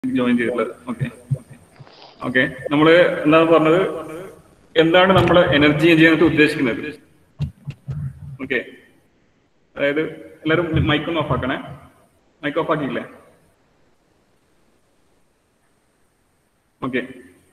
Join ചെയ്തിട്ടുള്ളത് okay okay നമ്മള് എന്താണ് പറഞ്ഞത് എന്താണ് നമ്മൾ എനർജി ചെയ്യാനായിട്ട് ഉദ്ദേശിക്കുന്നത് ഓക്കെ അതായത് എല്ലാവരും മൈക്ക് ഒന്ന് ഓഫ് ആക്കണേ മൈക്ക് ഓഫ് ആക്കിയില്ലേ ഓക്കെ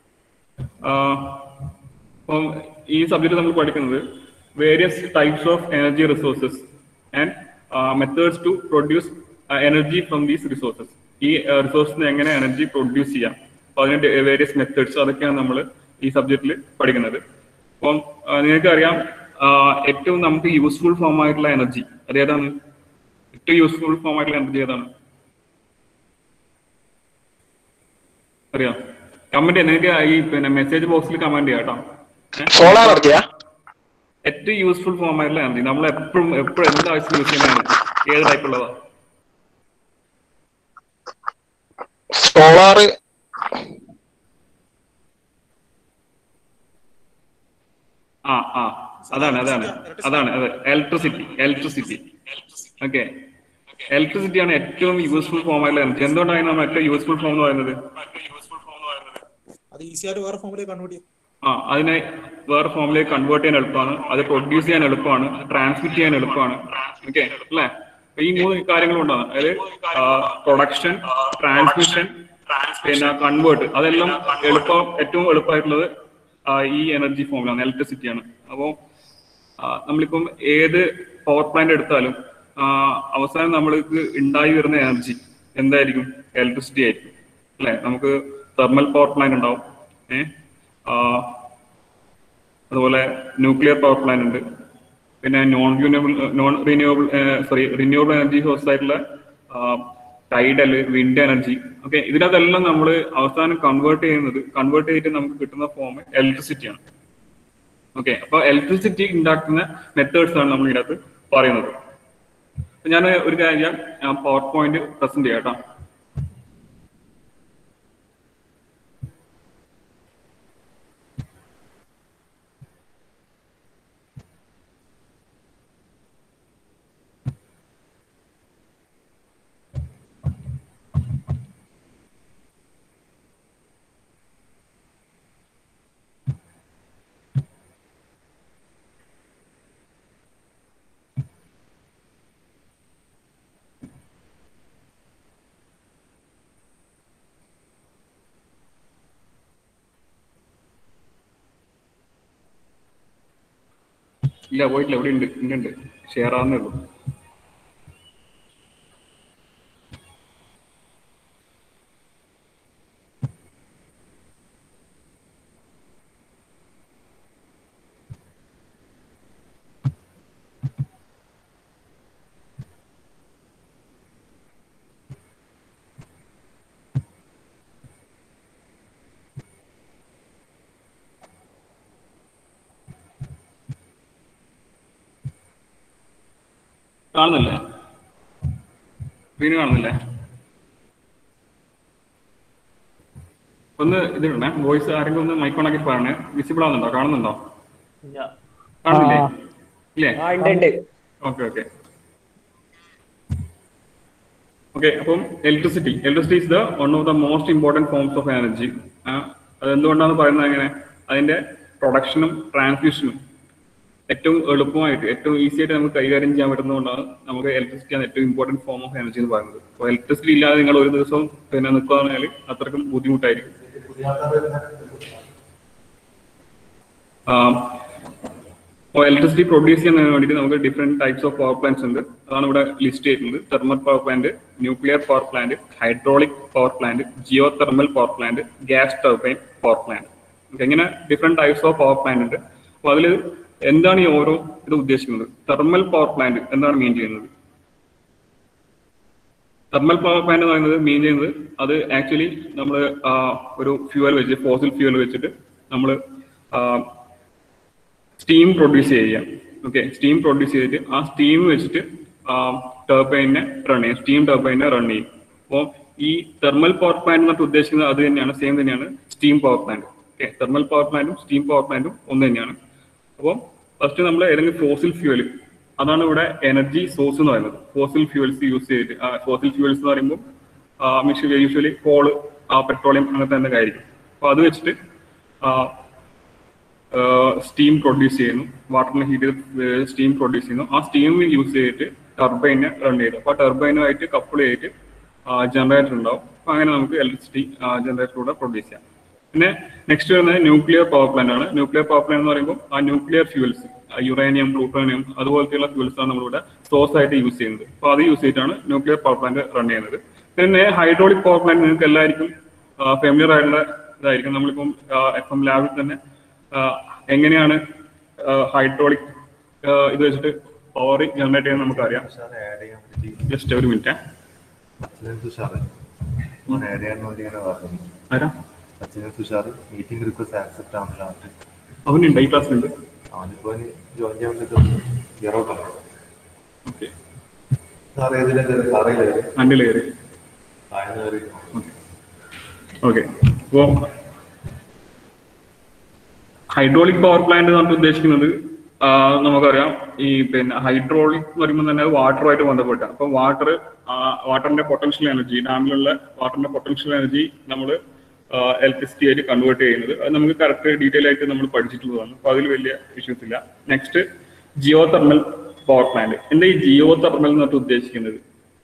അപ്പം ഈ സബ്ജക്റ്റ് നമ്മൾ പഠിക്കുന്നത് various types of energy resources and methods to produce energy from these resources ഈ റിസോഴ്സിന് എങ്ങനെ എനർജി പ്രൊഡ്യൂസ് ചെയ്യാം അപ്പൊ അതിന്റെ വേരിയസ് മെത്തേഡ്സ് അതൊക്കെയാണ് നമ്മൾ ഈ സബ്ജക്റ്റിൽ പഠിക്കുന്നത് അപ്പം നിങ്ങൾക്ക് അറിയാം ഏറ്റവും നമുക്ക് യൂസ്ഫുൾ ഫോം ആയിട്ടുള്ള എനർജി അതേതാണ് ഏറ്റവും യൂസ്ഫുൾ ഫോം ആയിട്ടുള്ള എനർജി ഏതാണ് അറിയാം കമന്റ് നിങ്ങൾക്ക് ഈ പിന്നെ മെസ്സേജ് ബോക്സിൽ കമന്റ് ചെയ്യാം കേട്ടോ സോളാർ എനർജിയാ ഏറ്റവും യൂസ്ഫുൾ ഫോം ആയിട്ടുള്ള എനർജി നമ്മൾ എപ്പോഴും എപ്പോഴും എന്ത് ആവശ്യം യൂസ് ചെയ്യുന്ന energy? ഏത് ടൈപ്പ് ഉള്ളതാ സോളാർ ആ ആ അതാണ് അതാണ് അതാണ് അതെ ഇലക്ട്രിസിറ്റി ഇലക്ട്രിസിറ്റി ഓക്കെ ഇലക്ട്രിസിറ്റി ആണ് ഏറ്റവും യൂസ്ഫുൾ ഫോം ആയിട്ടുള്ള എനർജി എന്തുകൊണ്ടാണ് നമ്മൾ ഏറ്റവും യൂസ്ഫുൾ ഫോം എന്ന് പറയുന്നത് അത് ഈസി ആയിട്ട് വേറെ ഫോമിലേക്ക് കൺവേർട്ട് ചെയ്യും ആ അതിനെ വേറെ ഫോമിലേക്ക് കൺവേർട്ട് ചെയ്യാൻ എളുപ്പമാണ് അത് പ്രൊഡ്യൂസ് ചെയ്യാൻ എളുപ്പമാണ് ട്രാൻസ്മിറ്റ് ചെയ്യാൻ എളുപ്പമാണ് ഓക്കെ അല്ലേ അപ്പൊ ഈ മൂന്ന് കാര്യങ്ങളും ഉണ്ടാകും അതായത് പ്രൊഡക്ഷൻ ട്രാൻസ്മിഷൻ പിന്നെ കൺവേർട്ട് അതെല്ലാം എളുപ്പം ഏറ്റവും എളുപ്പമായിട്ടുള്ളത് ആ, ഈ എനർജി ഫോമിലാണ് ഇലക്ട്രിസിറ്റിയാണ് അപ്പോൾ നമ്മളിപ്പം ഏത് പവർ പ്ലാന്റ് എടുത്താലും ആ, അവസാനം നമ്മൾക്ക് ഉണ്ടായി വരുന്ന എനർജി എന്തായിരിക്കും ഇലക്ട്രിസിറ്റി ആയിരിക്കും അല്ലെ നമുക്ക് തെർമൽ പവർ പ്ലാന്റ് ഉണ്ടാവും ഏഹ് അതുപോലെ ന്യൂക്ലിയർ പവർ പ്ലാന്റ് ഉണ്ട് പിന്നെ non renewable non renewable sorry renewable energy source ആയിട്ടുള്ള ടൈഡൽ വിൻഡ് എനർജി ഓക്കെ ഇതിനകത്തെല്ലാം നമ്മൾ അവസാനം കൺവേർട്ട് ചെയ്യുന്നത് കൺവേർട്ട് ചെയ്തിട്ട് നമുക്ക് കിട്ടുന്ന ഫോം ഇലക്ട്രിസിറ്റിയാണ് ഓക്കെ അപ്പൊ ഇലക്ട്രിസിറ്റി ഉണ്ടാക്കുന്ന മെത്തേഡ്സ് ആണ് നമ്മൾ ഇതിനകത്ത് പറയുന്നത് അപ്പൊ ഞാൻ ഒരു കാര്യം പവർ പോയിന്റ് പ്രസന്റ് ചെയ്യാം കേട്ടോ ഇല്ല പോയിട്ടില്ല ഇവിടെ ഉണ്ട് ഉണ്ട് ഉണ്ട് ഷെയർ ആവുന്നേ ഉള്ളൂ കാണുന്നില്ലേ സ്ക്രീന് കാണുന്നില്ലേ ഒന്ന് ഇതിടണേ വോയിസ് ആരെങ്കിലും ഒന്ന് മൈക്ക് ഓണാക്കി പറയണേ വിസിബിൾ ആവുന്നുണ്ടോ കാണുന്നുണ്ടോ കാണുന്നില്ലേ ഇല്ലേ ആ ഉണ്ട് ഉണ്ട് ഓക്കെ ഓക്കെ ഓക്കെ അപ്പം electricity electricity is the one of the most important forms of energy അതെന്തുകൊണ്ടാണ് പറയുന്നത് അങ്ങനെ അതിന്റെ പ്രൊഡക്ഷനും ട്രാൻസ്മിഷനും ഏറ്റവും എളുപ്പമായിട്ട് ഏറ്റവും ഈസി ആയിട്ട് നമുക്ക് കൈകാര്യം ചെയ്യാൻ പറ്റുന്നതുകൊണ്ടാണ് നമുക്ക് ഇലക്ട്രിസിറ്റി ആണ് ഏറ്റവും ഇമ്പോർട്ടൻറ്റ് ഫോം ഓഫ് എനർജി എന്ന് പറയുന്നത് അപ്പോൾ ഇലക്ട്രിസിറ്റി ഇല്ലാതെ നിങ്ങൾ ഒരു ദിവസം പിന്നെ നിൽക്കുക പറഞ്ഞാൽ അത്രക്കും ബുദ്ധിമുട്ടായിരിക്കും അപ്പോൾ ഇലക്ട്രിസിറ്റി പ്രൊഡ്യൂസ് ചെയ്യുന്നതിന് വേണ്ടിയിട്ട് നമുക്ക് different types of power plants ഉണ്ട് അതാണ് ഇവിടെ ലിസ്റ്റ് ചെയ്യുന്നത് thermal power plant nuclear power plant hydraulic power plant geothermal power plant gas turbine power plant ഇങ്ങനെ different types of power plant ഉണ്ട് അപ്പോൾ അതിൽ എന്താണ് ഈ ഓരോ ഇത് ഉദ്ദേശിക്കുന്നത് തെർമൽ പവർ പ്ലാന്റ് എന്താണ് മീൻ ചെയ്യുന്നത് തെർമൽ പവർ പ്ലാന്റ് എന്ന് പറയുന്നത് മീൻ ചെയ്യുന്നത് അത് ആക്ച്വലി നമ്മൾ ഒരു ഫ്യൂവൽ വെച്ച് ഫോസിൽ ഫ്യൂവൽ വെച്ചിട്ട് നമ്മൾ സ്റ്റീം പ്രൊഡ്യൂസ് ചെയ്യുക ഓക്കെ സ്റ്റീം പ്രൊഡ്യൂസ് ചെയ്തിട്ട് ആ സ്റ്റീം വെച്ചിട്ട് ടർബൈനെ റൺ ചെയ്യും സ്റ്റീം ടർബൈനെ റൺ ചെയ്യും അപ്പോൾ ഈ തെർമൽ പവർ പ്ലാന്റ് എന്നിട്ട് ഉദ്ദേശിക്കുന്നത് അത് തന്നെയാണ് സെയിം തന്നെയാണ് steam power plant okay thermal power പ്ലാന്റും സ്റ്റീം പവർ പ്ലാന്റും ഒന്ന് തന്നെയാണ് അപ്പോൾ ഫസ്റ്റ് നമ്മൾ ഏതെങ്കിലും ഫോസിൽ ഫ്യൂവൽ അതാണ് ഇവിടെ എനർജി സോഴ്സ് എന്ന് പറയുന്നത് ഫോസിൽ ഫ്യൂവൽസ് യൂസ് ചെയ്തിട്ട് ഫോസിൽ ഫ്യൂവൽസ് എന്ന് പറയുമ്പോൾ യൂഷ്വലി കോള് പെട്രോളിയം അങ്ങനത്തെ എന്തൊക്കെ ആയിരിക്കും അപ്പോൾ അത് വെച്ചിട്ട് സ്റ്റീം പ്രൊഡ്യൂസ് ചെയ്യുന്നു വാട്ടറിനെ ഹീറ്റ് ചെയ്ത് സ്റ്റീം പ്രൊഡ്യൂസ് ചെയ്യുന്നു ആ സ്റ്റീം യൂസ് ചെയ്തിട്ട് ടർബൈനെ റൺ ചെയ്തു അപ്പോൾ ആ ടർബൈനുമായിട്ട് കപ്പിൾ ചെയ്തിട്ട് ജനറേറ്റർ ഉണ്ടാവും അപ്പോൾ അങ്ങനെ നമുക്ക് ഇലക്ട്രിസിറ്റി ജനറേറ്ററിലൂടെ പ്രൊഡ്യൂസ് ചെയ്യാം പിന്നെ നെക്സ്റ്റ് വരുന്നത് ന്യൂക്ലിയർ പവർ പ്ലാന്റ് ആണ് ന്യൂക്ലിയർ പവർ പ്ലാന്റ് എന്ന് പറയുമ്പോൾ ആ ന്യൂക്ലിയർ ഫ്യൂൽസ് യുറേനിയം പ്ലൂട്ടോണിയം അതുപോലത്തെയുള്ള ഫ്യൂൽസ് ആണ് നമ്മളിവിടെ സോഴ്സ് ആയിട്ട് യൂസ് ചെയ്യുന്നത് അപ്പോൾ അത് യൂസ് ചെയ്തിട്ടാണ് ന്യൂക്ലിയർ പവർ പ്ലാന്റ് റൺ ചെയ്യുന്നത് പിന്നെ ഹൈഡ്രോളിക് പവർ പ്ലാന്റ് നിങ്ങൾക്ക് എല്ലാവർക്കും ഫെമിലിയർ ആയിട്ടുള്ള ഇതായിരിക്കും നമ്മളിപ്പം എഫ് എം ലാബിൽ തന്നെ ആ, എങ്ങനെയാണ് ഹൈഡ്രോളിക് ഇത് വെച്ചിട്ട് പവർ ജനറേറ്റ് ചെയ്യുന്നത് നമുക്കറിയാം തുഷാറ് ആഡ് ചെയ്യാൻ വേണ്ടി ജസ്റ്റ് ഒരു മിനിറ്റ് അച്ഛനും തുഷാറ് ഓൻ ആഡ് ചെയ്യാൻ വേണ്ടി ഇങ്ങനെ പറഞ്ഞു ആരാ അച്ഛനും തുഷാറ് മീറ്റിംഗ് റിക്വസ്റ്റ് ആക്സെപ്റ്റ് ആവുന്ന ലാസ്റ്റ് അവനുണ്ട് ഈ ക്ലാസ്സിലുണ്ട് അവനിപ്പോ ജോയിൻ ചെയ്യാൻ വേണ്ടി ഇയറോ പറഞ്ഞു ഓക്കെ സാർ ഏതിലെ സാറേ അൻ്റെ ലെയർ ആയെന്ന് കയറി ഓക്കെ അപ്പോ ഹൈഡ്രോളിക് പവർ പ്ലാന്റ് നമ്മൾ ഉദ്ദേശിക്കുന്നത് ആ, നമുക്കറിയാം ഈ പിന്നെ ഹൈഡ്രോളിക് എന്ന് പറയുമ്പോൾ തന്നെ വാട്ടറുമായിട്ട് ബന്ധപ്പെട്ടാണ് അപ്പൊ വാട്ടർ വാട്ടറിന്റെ പൊട്ടൻഷ്യൽ എനർജി ഡാമിലുള്ള വാട്ടറിന്റെ പൊട്ടൻഷ്യൽ എനർജി നമ്മൾ ഇലക്ട്രിസിറ്റി ആയിട്ട് കൺവേർട്ട് ചെയ്യുന്നത് അത് നമുക്ക് കറക്റ്റ് ഡീറ്റെയിൽ ആയിട്ട് നമ്മൾ പഠിച്ചിട്ടുള്ളതാണ് അപ്പൊ അതിൽ വലിയ ഇഷ്യൂസ് ഇല്ല next geothermal power plant എന്താ ഈ ജിയോ തെർമൽ എന്ന് പറഞ്ഞിട്ട് ഉദ്ദേശിക്കുന്നത്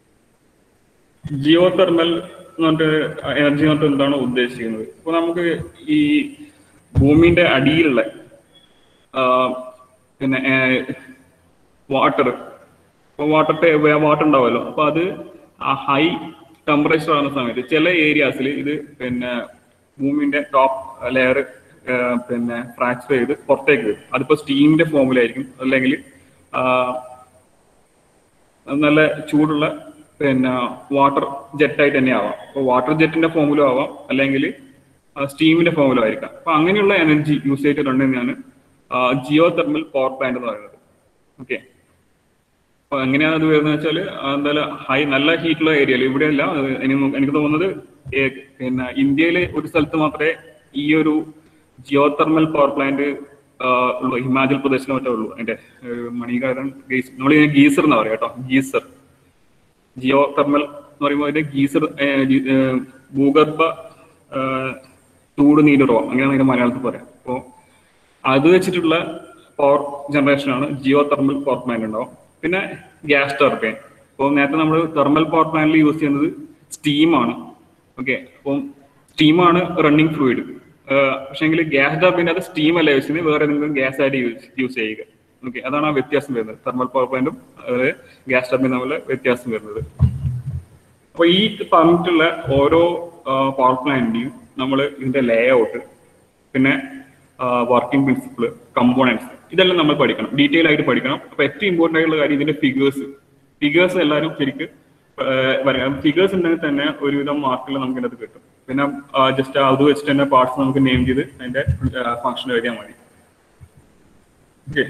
ജിയോ തെർമൽ എന്ന് പറഞ്ഞിട്ട് എനർജി എന്ന് പറഞ്ഞിട്ട് എന്താണ് ഉദ്ദേശിക്കുന്നത് അപ്പൊ നമുക്ക് ഈ ഭൂമിന്റെ അടിയിലുള്ള ആ, പിന്നെ വാട്ടർ ഇപ്പൊ വാട്ടർ വാട്ടർ ഉണ്ടാവുമല്ലോ അപ്പൊ അത് ആ ഹൈ ടെമ്പറേച്ചർ ആകുന്ന സമയത്ത് ചില ഏരിയാസിൽ ഇത് പിന്നെ ഭൂമിന്റെ ടോപ്പ് ലെയർ പിന്നെ ഫ്രാക്ചർ ചെയ്ത് പുറത്തേക്ക് വരും അതിപ്പോ സ്റ്റീമിന്റെ ഫോമിലായിരിക്കും അല്ലെങ്കിൽ ആ, നല്ല ചൂടുള്ള പിന്നെ വാട്ടർ ജെറ്റ് ആയിട്ട് തന്നെ ആവാം അപ്പോൾ വാട്ടർ ജെറ്റിന്റെ ഫോമിലും ആവാം അല്ലെങ്കിൽ സ്റ്റീമിന്റെ ഫോമിലും ആയിരിക്കാം അപ്പൊ അങ്ങനെയുള്ള എനർജി യൂസ് ചെയ്തിട്ട് റൺ ചെയ്യുന്നതാണ് ജിയോ തെർമൽ പവർ പ്ലാന്റ് എന്ന് പറയുന്നത് ഓക്കെ അപ്പൊ എങ്ങനെയാണ് അത് വരുന്നത് വെച്ചാൽ എന്തായാലും ഹൈ നല്ല ഹീറ്റുള്ള ഏരിയയിൽ ഇവിടെയല്ല അത് എനിക്ക് എനിക്ക് തോന്നുന്നത് ഏ- പിന്നെ ഇന്ത്യയിലെ ഒരു സ്ഥലത്ത് മാത്രമേ ഈ ഒരു ജിയോ തെർമൽ പവർ പ്ലാന്റ് ഉള്ളൂ ഹിമാചൽ പ്രദേശിൽ മറ്റേ ഉള്ളൂ അതിന്റെ ഏഹ്, മണികാരൻ ഗീസ് നമ്മൾ ഗീസർ എന്നാ പറയാം കേട്ടോ ഗീസർ ജിയോ തെർമൽ എന്ന് പറയുമ്പോൾ അതിന്റെ ഗീസർ ഏഹ്, ജി- ഏഹ്, ഭൂഗർഭ ഏഹ്, ചൂട് നീരുറവ അങ്ങനെയാണ് അതിന്റെ മലയാളത്തിൽ പറയാം അപ്പോൾ അത് വെച്ചിട്ടുള്ള പവർ ജനറേഷൻ ആണ് ജിയോ തെർമൽ പവർ പ്ലാന്റ് ഉണ്ടാവും പിന്നെ ഗ്യാസ് ടർബൈൻ അപ്പോൾ നേരത്തെ നമ്മൾ തെർമൽ പവർ പ്ലാന്റിൽ യൂസ് ചെയ്യുന്നത് സ്റ്റീമാണ് ഓക്കെ അപ്പം സ്റ്റീമാണ് റണ്ണിങ് ഫ്ലൂയിഡ് പക്ഷേങ്കിൽ ഗ്യാസ് ടർബൈൻ അത് സ്റ്റീം അല്ല യൂസ് ചെയ്യുന്നത് വേറെ ഏതെങ്കിലും ഗ്യാസ് ആയിട്ട് യൂസ് യൂസ് ചെയ്യുക ഓക്കെ അതാണ് ആ വ്യത്യാസം വരുന്നത് തെർമൽ പവർ പ്ലാന്റും അതുപോലെ ഗ്യാസ് ടർബൈൻ തമ്മിലുള്ള വ്യത്യാസം വരുന്നത് അപ്പൊ ഈ പറഞ്ഞിട്ടുള്ള ഓരോ പവർ പ്ലാന്റിന്റെയും നമ്മൾ ഇതിന്റെ ലേ ഔട്ട് പിന്നെ വർക്കിംഗ് പ്രിൻസിപ്പിൾ കമ്പോണൻസ് ഇതെല്ലാം നമ്മൾ പഠിക്കണം ഡീറ്റെയിൽ ആയിട്ട് പഠിക്കണം അപ്പൊ ഏറ്റവും ഇമ്പോർട്ടന്റ് ആയിട്ടുള്ള കാര്യം ഇതിന്റെ ഫിഗേഴ്സ് ഫിഗേഴ്സ് എല്ലാവരും ശരിക്ക് ഫിഗേഴ്സ് ഉണ്ടെങ്കിൽ തന്നെ ഒരുവിധം മാർക്കുകൾ നമുക്ക് ഇതിനകത്ത് കിട്ടും പിന്നെ ജസ്റ്റ് അത് വെച്ചിട്ട് തന്നെ പാർട്സ് നമുക്ക് നെയിം ചെയ്ത് അതിന്റെ ഫംഗ്ഷൻ എഴുതിയാൽ മതി okay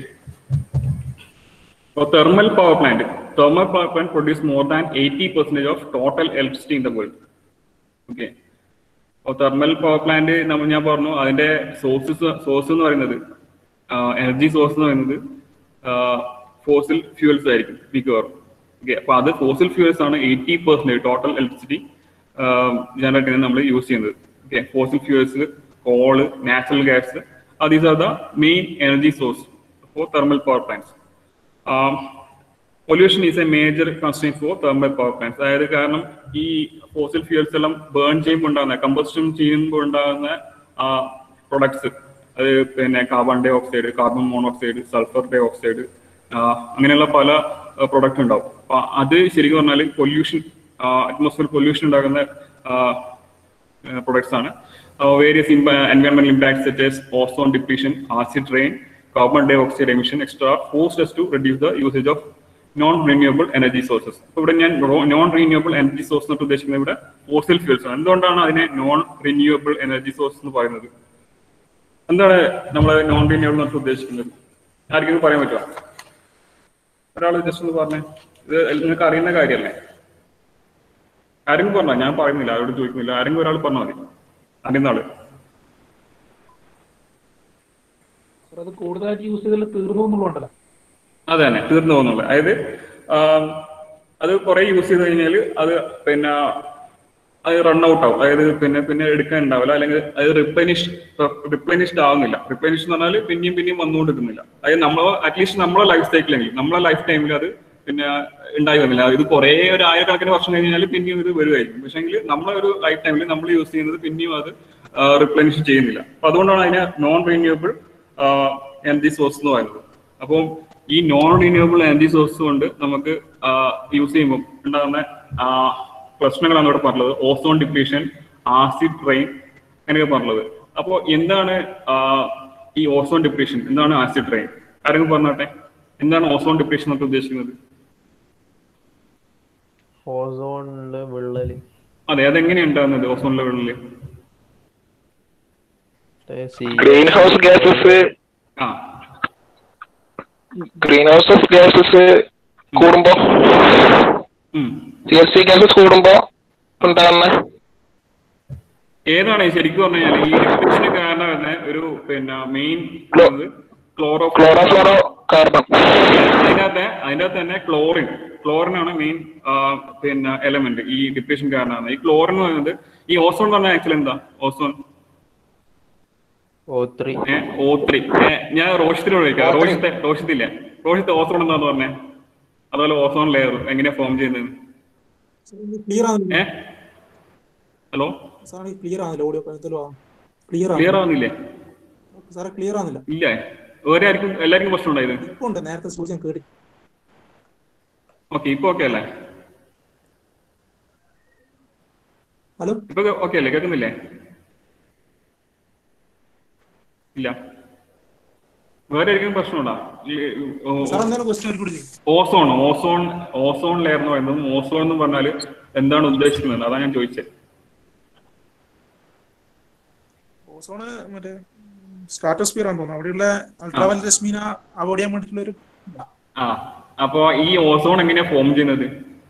So thermal power plant. Thermal power plant produce more than 80 percentage of total electricity in the world. Okay. അപ്പോൾ തെർമൽ പവർ പ്ലാന്റ് നമ്മൾ ഞാൻ പറഞ്ഞു അതിന്റെ സോഴ്സസ് സോഴ്സ് എന്ന് പറയുന്നത് എനർജി സോഴ്സ് എന്ന് പറയുന്നത് ഫോസിൽ ഫ്യൂൽസ് ആയിരിക്കും മിക്കവാറും ഓക്കെ അപ്പൊ അത് ഫോസിൽ ഫ്യൂൽസ് ആണ് eighty percentage total electricity generate ചെയ്യുന്നത് നമ്മൾ യൂസ് ചെയ്യുന്നത് okay fossil fuels coal natural gas these are the main energy source for thermal power plants pollution is a major constraint for thermal power plants അതായത് കാരണം ഈ fossil fuels എല്ലാം burn ചെയ്യുമ്പോൾ ഉണ്ടാകുന്ന combustion ചെയ്യുമ്പോൾ ഉണ്ടാകുന്ന പ്രൊഡക്ട്സ് അത് പിന്നെ carbon dioxide carbon monoxide sulphur dioxide അങ്ങനെയുള്ള പല പ്രൊഡക്റ്റ് ഉണ്ടാവും അപ്പൊ അത് ശരിക്കും പറഞ്ഞാൽ പൊല്യൂഷൻ അറ്റ്മോസ്ഫിയർ പൊല്യൂഷൻ ഉണ്ടാകുന്ന പ്രൊഡക്ട്സ് ആണ് വേരിയസ് എൻവയോൺമെന്റൽ impact set ozone depletion acid rain carbon dioxide emission extra forced us to reduce the usage of non renewable energy sources അപ്പൊ ഇവിടെ ഞാൻ നോൺ റിന്യൂവബിൾ എനർജി സോഴ്സ് എന്നിട്ട് ഉദ്ദേശിക്കുന്നത് ഇവിടെ ഫോസിൽ ഫ്യൂൽസ് ആണ് എന്തുകൊണ്ടാണ് അതിനെ നോൺ റിന്യൂവബിൾ എനർജി സോഴ്സ് എന്ന് പറയുന്നത് എന്താണ് നമ്മൾ നോൺ റിന്യൂവബിൾ എന്നിട്ട് ഉദ്ദേശിക്കുന്നത് ആർക്കെങ്കിലും പറയാൻ പറ്റുമോ ഒരാൾ ജസ്റ്റ് ഒന്ന് പറഞ്ഞേ ഇത് നിങ്ങൾക്ക് അറിയുന്ന കാര്യമല്ലേ ആരെങ്കിലും പറഞ്ഞോ ഞാൻ പറയുന്നില്ല ആരോട് ചോദിക്കുന്നില്ല ആരെങ്കിലും ഒരാൾ പറഞ്ഞാൽ മതി അറിയുന്ന ആള് സാർ അത് കൂടുതലായിട്ട് യൂസ് ചെയ്താൽ തീർന്നു എന്നുള്ളതുണ്ടല്ലോ അതെ തന്നെ തീർന്നു പോകുന്നുള്ളു അതായത് ആം, അത് കുറെ യൂസ് ചെയ്ത് കഴിഞ്ഞാൽ അത് പിന്നെ അത് റൺ ഔട്ട് ആവും അതായത് പിന്നെ പിന്നെ എടുക്കാൻ ഉണ്ടാവില്ല അല്ലെങ്കിൽ അത് റിപ്ലനിഷ് റിപ്ലനിഷ്ഡ് ആവുന്നില്ല റിപ്ലനിഷ് എന്ന് പറഞ്ഞാൽ പിന്നെയും പിന്നെയും വന്നുകൊണ്ടിരിക്കുന്നില്ല അതായത് നമ്മൾ അറ്റ്ലീസ്റ്റ് നമ്മളെ ലൈഫ് സൈക്കിളെങ്കിൽ നമ്മളെ ലൈഫ് ടൈമിൽ അത് പിന്നെ ഉണ്ടായി വന്നില്ല ഇത് കുറേ ഒരു ആയിരക്കണക്കിന് വർഷം കഴിഞ്ഞാൽ പിന്നെയും ഇത് വരുമായിരിക്കും പക്ഷേങ്കിൽ നമ്മളെ ഒരു ലൈഫ് ടൈമിൽ നമ്മൾ യൂസ് ചെയ്യുന്നത് പിന്നെയും അത് റിപ്ലനിഷ് ചെയ്യുന്നില്ല അപ്പൊ അതുകൊണ്ടാണ് അതിനെ നോൺ റിന്യൂവബിൾ എനർജി സോഴ്സ് എന്ന് പറയുന്നത് അപ്പോൾ ഈ നോൺ റിന്യൂവബിൾ എനർജി സോഴ്സ് കൊണ്ട് നമുക്ക് യൂസ് ചെയ്യുമ്പോൾ ഉണ്ടാകുന്ന ആ, പ്രശ്നങ്ങളാണ് ഇവിടെ പറഞ്ഞത് ഓസോൺ ഡിപ്ലീഷൻ ആസിഡ് റെയിൻ അങ്ങനെയൊക്കെ പറഞ്ഞത് അപ്പോൾ എന്താണ് ആ, ഈ ഓസോൺ ഡിപ്ലീഷൻ എന്താണ് ആസിഡ് റെയിൻ ആരെങ്കിലും പറഞ്ഞോട്ടെ എന്താണ് ഓസോൺ ഡിപ്ലീഷൻ എന്നൊക്കെ ഉദ്ദേശിക്കുന്നത് ഓസോണില് വിള്ളല് അതെ അതെങ്ങനെയാണ് ഉണ്ടാകുന്നത് ഓസോൺ ലെവലിൽ ഗ്രീൻ ഹൗസ് ഗ്യാസസ് ആ ഗ്രീൻ ഹൗസ് ഗ്യാസസ് കൂടുമ്പോ ഉം. സി എഫ് സി ഗ്യാസസ് കൂടുമ്പോ ഉണ്ടാകുന്ന ഏതാണ് ഈ ശരിക്കും പറഞ്ഞു കഴിഞ്ഞാൽ ഈ ഡിപ്ലീഷന് കാരണം തന്നെ ഒരു പിന്നെ main chloro chlorofluorocarbon അതിനകത്ത് അതിന്റെ അകത്ത് തന്നെ ക്ലോറിൻ ക്ലോറിൻ ആണ് മെയിൻ പിന്നെ എലമെന്റ് ഈ ഡിപ്രഷൻ കാരണമാണ് ഈ ക്ലോറിൻ എന്ന് പറയുന്നത് ഈ ഓസോൺ എന്ന് പറഞ്ഞാൽ ആക്ച്വലി എന്താ ozone O three O three ഞാൻ റോഷിത്തിനോട് ചോദിക്കാം റോഷിത്തെ റോഷിത്തില്ലേ റോഷിത്ത് ഓസോൺ എന്താന്ന് പറഞ്ഞേ അതുപോലെ ഓസോൺ ലെയർ എങ്ങനെയാ ഫോം ചെയ്യുന്നത് ക്ലിയർ ആവുന്നില്ല ഏ ഹലോ സാറേ ക്ലിയർ ആവുന്നില്ല ഓഡിയോ എന്തല്ലോ ക്ലിയർ ക്ലിയർ ആവുന്നില്ല ആവുന്നില്ലേ സാറേ ക്ലിയർ ആവുന്നില്ല ഇല്ലേ വേറെ ആർക്കും എല്ലാവർക്കും പ്രശ്നം ഉണ്ടായത് ഇപ്പൊ ഉണ്ട് നേരത്തെ സൂചന കേട്ടി ഓക്കെ ഇപ്പൊ ഓക്കെ അല്ലേ ഹലോ ഇപ്പൊ ഓക്കെ അല്ലേ കേൾക്കുന്നില്ലേ ഇല്ല വേറെ ആയിരിക്കും പ്രശ്നമുണ്ടോ ഈ, ഓ, സാർ എന്തായാലും ക്വസ്റ്റ്യൻ ഒരു കൂടി ഓസോൺ ഓസോൺ ഓസോൺ ലെയർ എന്ന് പറയുന്നത് ഓസോൺ എന്ന് പറഞ്ഞാൽ എന്താണ് ഉദ്ദേശിക്കുന്നത് അതാണ് ഞാൻ ചോദിച്ചത് ഓസോണ് മറ്റേ സ്ട്രാറ്റോസ്ഫിയർ ആണെന്ന് തോന്നുന്നു അവിടെയുള്ള അൾട്രാവയലറ്റ് രശ്മീന അവോയ്ഡ് ചെയ്യാൻ വേണ്ടിയിട്ടുള്ള ഒരു ആ അപ്പൊ ഈ ഓസോൺ എങ്ങനെയാ ഫോം ചെയ്യുന്നത്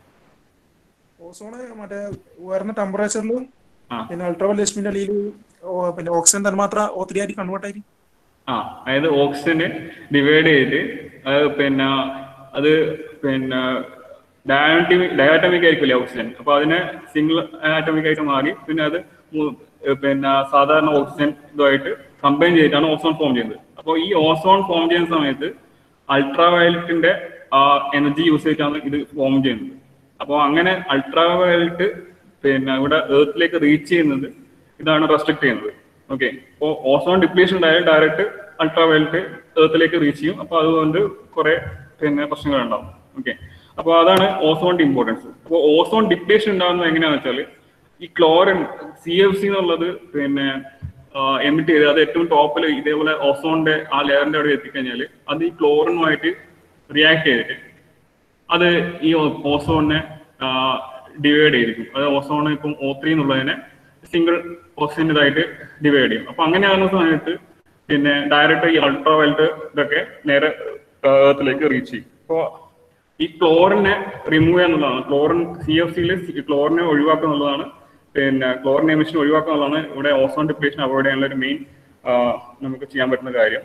ഓസോണ് മറ്റേ ഉയർന്ന ടെമ്പറേച്ചറിലും ആ പിന്നെ അൾട്രാവയലറ്റ് രശ്മീന്റെ അടിയിൽ പിന്നെ ഓക്സിജൻ തന്മാത്ര ഓ ത്രീ ആയിട്ട് കൺവേർട്ട് ആയിരിക്കും ആ അതായത് ഓക്സിജന് ഡിവൈഡ് ചെയ്ത് അത് പിന്നെ അത് പിന്നെ ഡയാറ്റമിക് ഡയാറ്റമിക് ആയിരിക്കില്ലേ ഓക്സിജൻ അപ്പൊ അതിനെ സിംഗിൾ ആറ്റമിക് ആയിട്ട് മാറി പിന്നെ അത് മു- ഏർ പിന്നെ സാധാരണ ഓക്സിജൻ ഇതുമായിട്ട് കമ്പൈൻ ചെയ്തിട്ടാണ് ഓസോൺ ഫോം ചെയ്യുന്നത് അപ്പോൾ ഈ ഓസോൺ ഫോം ചെയ്യുന്ന സമയത്ത് അൾട്രാവയലറ്റിന്റെ ആ എനർജി യൂസ് ചെയ്തിട്ടാണ് ഇത് ഫോം ചെയ്യുന്നത് അപ്പോൾ അങ്ങനെ അൾട്രാവയലറ്റ് പിന്നെ ഇവിടെ എർത്തിലേക്ക് റീച്ച് ചെയ്യുന്നത് ഇതാണ് റെസ്ട്രിക്ട് ചെയ്യുന്നത് ഓക്കെ അപ്പോൾ ഓസോൺ ഡിപ്ലീഷൻ ഉണ്ടായാൽ ഡയറക്റ്റ് അൾട്രാവയലറ്റ് എർത്തിലേക്ക് റീച്ച് ചെയ്യും അപ്പോൾ അതുകൊണ്ട് കുറെ പിന്നെ പ്രശ്നങ്ങൾ ഉണ്ടാവും ഓക്കെ അപ്പോൾ അതാണ് ഓസോണിന്റെ ഇമ്പോർട്ടൻസ് അപ്പോൾ ഓസോൺ ഡിപ്ലീഷൻ ഉണ്ടാകുന്നത് എങ്ങനെയാണെന്ന് വെച്ചാൽ ഈ ക്ലോറിൻ സി എഫ് സി എന്നുള്ളത് പിന്നെ എമിറ്റ് ചെയ്ത് അത് ഏറ്റവും ടോപ്പിൽ ഇതേപോലെ ഓസോണിന്റെ ആ ലെയറിന്റെ അവിടെ എത്തിക്കഴിഞ്ഞാൽ അത് ഈ ക്ലോറിനുമായിട്ട് റിയാക്ട് ചെയ്തിട്ട് അത് ഈ ഓസോണിനെ ഡിവൈഡ് ചെയ്തിരിക്കും അത് ഓസോൺ ഇപ്പം ഓ ത്രീ എന്നുള്ളതിനെ സിംഗിൾ ഓക്സിജൻ ഇതായിട്ട് ഡിവൈഡ് ചെയ്യും അപ്പൊ അങ്ങനെയാകുന്ന സമയത്ത് പിന്നെ ഡയറക്റ്റ് ഈ അൾട്രാ വയലറ്റ് ഇതൊക്കെ നേരെ ഏർത്തിലേക്ക് റീച്ച് ചെയ്യും അപ്പോൾ ഈ ക്ലോറിനെ റിമൂവ് എന്നുള്ളതാണ് ക്ലോറിൻ സി എഫ് സിയിൽ ക്ലോറിനെ ഒഴിവാക്കുക എന്നുള്ളതാണ് പിന്നെ ക്ലോറിൻ എമിഷൻ ഒഴിവാക്കുക എന്നുള്ളതാണ് ഇവിടെ ഓസോൺ ഡിപ്ലേഷൻ അവോയ്ഡ് ചെയ്യാനുള്ള ഒരു മെയിൻ നമുക്ക് ചെയ്യാൻ പറ്റുന്ന കാര്യം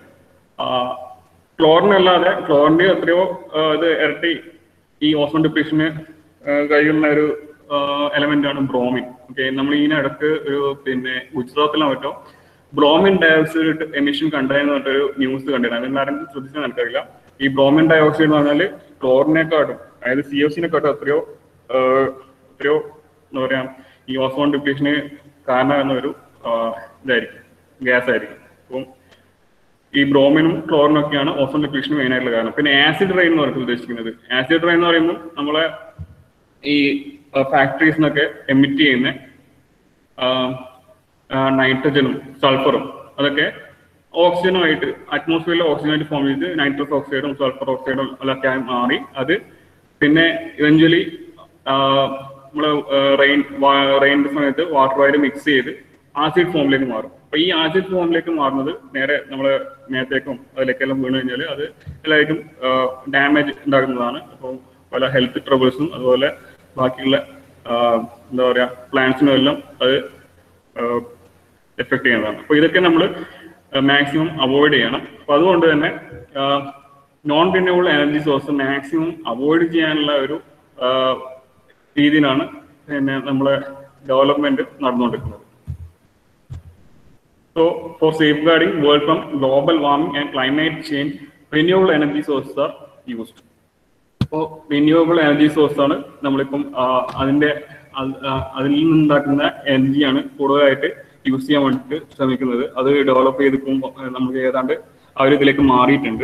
ക്ലോറിൻ അല്ലാതെ ക്ലോറിന്റെ എത്രയോ ആ, ഇത് ഇരട്ടി ഈ ഓസോൺ ഡിപ്ലേഷന് കഴിയുന്ന ഒരു എലമെന്റ് ആണ് ബ്രോമിൻ ഓക്കെ നമ്മൾ ഇതിനടുത്ത് ഒരു പിന്നെ ഗുജറാത്തിലോ മറ്റോ ബ്രോമിൻ ഡയോക്സൈഡ് എമിഷൻ കണ്ടായെന്ന് പറഞ്ഞൊരു ന്യൂസ് കണ്ടിരുന്നു അത് ആരും ശ്രദ്ധിച്ചാൽ എനിക്കറിയില്ല ഈ ബ്രോമിൻ ഡയോക്സൈഡ് എന്ന് പറഞ്ഞാൽ ക്ലോറിനെക്കാട്ടും അതായത് സി എഫ് സിനെക്കാട്ടും എത്രയോ ആ, എത്രയോ എന്താ പറയാ ഈ ഓസോൺ ഡിപ്ലേഷന് കാരണമാകുന്ന ഒരു ആ, ഇതായിരിക്കും ഗ്യാസ് ആയിരിക്കും അപ്പം ഈ ബ്രോമിനും ക്ലോറിനും ഒക്കെയാണ് ഓസോൺ ഡിപ്ലീഷന് മെയിൻ ആയിട്ടുള്ള കാരണം പിന്നെ ആസിഡ് റെയിൻ എന്ന് പറഞ്ഞിട്ട് ഉദ്ദേശിക്കുന്നത് ആസിഡ് റെയിൻ എന്ന് പറയുമ്പോൾ നമ്മളെ ഈ ഫാക്ടറീസ് നിന്നൊക്കെ എമിറ്റ് ചെയ്യുന്ന നൈട്രജനും സൾഫറും അതൊക്കെ ഓക്സിജനുമായിട്ട് അറ്റ്മോസ്ഫിയറിലെ ഓക്സിജനായിട്ട് ഫോം ചെയ്ത് നൈട്രസ് ഓക്സൈഡും സൾഫർ ഓക്സൈഡും അതൊക്കെ ആയി മാറി അത് പിന്നെ ഇവഞ്ച്വലി നമ്മള് റെയിൻ റെയിൻ്റെ സമയത്ത് വാട്ടറുമായിട്ട് മിക്സ് ചെയ്ത് ആസിഡ് ഫോമിലേക്ക് മാറും അപ്പൊ ഈ ആസിഡ് ഫോമിലേക്ക് മാറുന്നത് നേരെ നമ്മളെ മേത്തേക്കും അതിലേക്കെല്ലാം വീണ് കഴിഞ്ഞാൽ അത് എല്ലാവർക്കും ഡാമേജ് ഉണ്ടാക്കുന്നതാണ് അപ്പോൾ പല ഹെൽത്ത് ട്രബിൾസും അതുപോലെ ബാക്കിയുള്ള ആ, എന്താ പറയാ പ്ലാന്റ്സിനും എല്ലാം അത് എഫക്ട് ചെയ്യുന്നതാണ് അപ്പോൾ ഇതൊക്കെ നമ്മൾ മാക്സിമം അവോയ്ഡ് ചെയ്യണം അപ്പോൾ അതുകൊണ്ട് തന്നെ non renewable energy source maximum avoid ചെയ്യാനുള്ള ഒരു ആ, രീതിയിലാണ് പിന്നെ നമ്മളെ ഡെവലപ്മെന്റ് നടന്നുകൊണ്ടിരിക്കുന്നത് so for safeguarding world from global warming and climate change renewable energy sources are used അപ്പോൾ റിന്യൂവബിൾ എനർജി സോഴ്സ് ആണ് നമ്മളിപ്പം ആ, അതിന്റെ അത്, ആ, അതിൽ നിന്നുണ്ടാക്കുന്ന എനർജിയാണ് കൂടുതലായിട്ട് യൂസ് ചെയ്യാൻ വേണ്ടിയിട്ട് ശ്രമിക്കുന്നത് അത് ഡെവലപ്പ് ചെയ്തിപ്പോൾ നമുക്ക് ഏതാണ്ട് ആ ഒരു ഇതിലേക്ക് മാറിയിട്ടുണ്ട്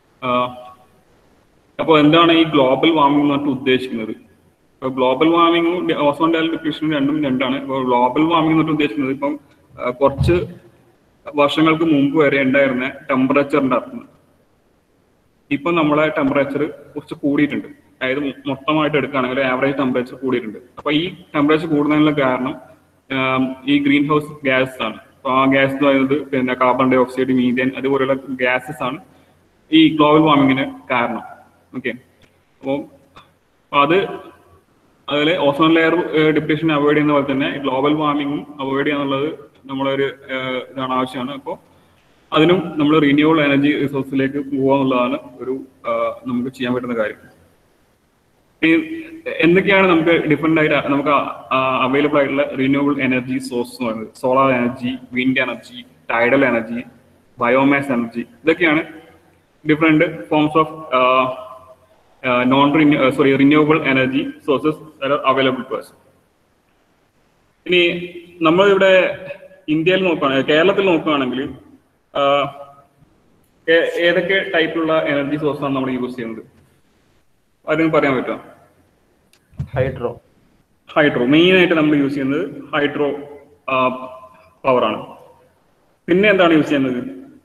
അപ്പോൾ എന്താണ് ഈ ഗ്ലോബൽ വാർമിംഗ് എന്ന് പറഞ്ഞിട്ട് ഉദ്ദേശിക്കുന്നത് ഇപ്പോൾ ഗ്ലോബൽ വാർമിങ്ങും ഓസോൺ ലെവൽ ഡിപ്ലീഷനും രണ്ടും രണ്ടാണ് ഇപ്പോൾ ഗ്ലോബൽ വാർമിംഗ് എന്ന് പറഞ്ഞിട്ട് ഉദ്ദേശിക്കുന്നത് ഇപ്പം ആ, കുറച്ച് വർഷങ്ങൾക്ക് മുമ്പ് വരെ ഉണ്ടായിരുന്ന ടെമ്പറേച്ചറിന്റെ അർത്ഥം ഇപ്പൊ നമ്മളെ ടെമ്പറേച്ചർ കുറച്ച് കൂടിയിട്ടുണ്ട് അതായത് മൊ- മൊത്തമായിട്ട് എടുക്കുകയാണെങ്കിൽ ആവറേജ് ടെമ്പറേച്ചർ കൂടിയിട്ടുണ്ട് അപ്പൊ ഈ ടെമ്പറേച്ചർ കൂടുന്നതിനുള്ള കാരണം ആം, ഈ ഗ്രീൻ ഹൗസ് ഗ്യാസ് ആണ് അപ്പൊ ആ ഗ്യാസ് എന്ന് പറയുന്നത് പിന്നെ കാർബൺ ഡൈ ഓക്സൈഡ് മീഥേൻ അതുപോലെയുള്ള ഗ്യാസസ് ആണ് ഈ ഗ്ലോബൽ വാർമിങ്ങിന് കാരണം ഓക്കെ അപ്പോൾ അത് അതിൽ ഓസോൺ ലെയർ ഡിപ്രഷൻ അവോയ്ഡ് ചെയ്യുന്ന പോലെ തന്നെ ഗ്ലോബൽ വാർമിങ്ങും അവോയ്ഡ് ചെയ്യാന്നുള്ളത് നമ്മളൊരു ഏഹ്, ഇതാണ് ആവശ്യമാണ് അപ്പോൾ അതിനും നമ്മൾ റിന്യൂവബിൾ എനർജി റിസോഴ്സിലേക്ക് പോകുക എന്നുള്ളതാണ് ഒരു ആ, നമുക്ക് ചെയ്യാൻ പറ്റുന്ന കാര്യം ഈ എന്തൊക്കെയാണ് നമുക്ക് ഡിഫറെന്റ് ആയിട്ട് നമുക്ക് അവൈലബിൾ ആയിട്ടുള്ള റിന്യൂവബിൾ എനർജി സോഴ്സ് എന്ന് പറയുന്നത് solar energy wind energy tidal energy biomass energy ഇതൊക്കെയാണ് different forms of non sorry renewable energy sources available to us ഇനി നമ്മളിവിടെ ഇന്ത്യയിൽ നോക്കുകയാണെങ്കിൽ കേരളത്തിൽ നോക്കുകയാണെങ്കിൽ ആ, ഏ- ഏതൊക്കെ ടൈപ്പിലുള്ള എനർജി സോഴ്സാണ് നമ്മൾ യൂസ് ചെയ്യുന്നത് അതിന് പറയാൻ പറ്റുമോ ഹൈഡ്രോ ഹൈഡ്രോ മെയിൻ ആയിട്ട് നമ്മൾ യൂസ് ചെയ്യുന്നത് ഹൈഡ്രോ പവർ ആണ് പിന്നെ എന്താണ് യൂസ് ചെയ്യുന്നത്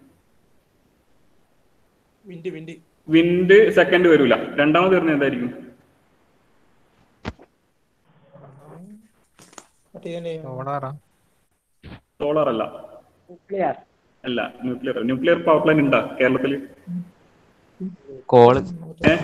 വിൻഡ് വിൻഡ് വിൻഡ് സെക്കൻഡ് വരില്ല രണ്ടാമത് വരുന്നത് എന്തായിരിക്കും മറ്റേ ഇതിന്റെ സോളാർ അല്ല അല്ല ന്യൂക്ലിയർ ന്യൂക്ലിയർ പവർ പ്ലാന്റ് ഉണ്ടാ കേരളത്തിൽ കോള് ഏഹ്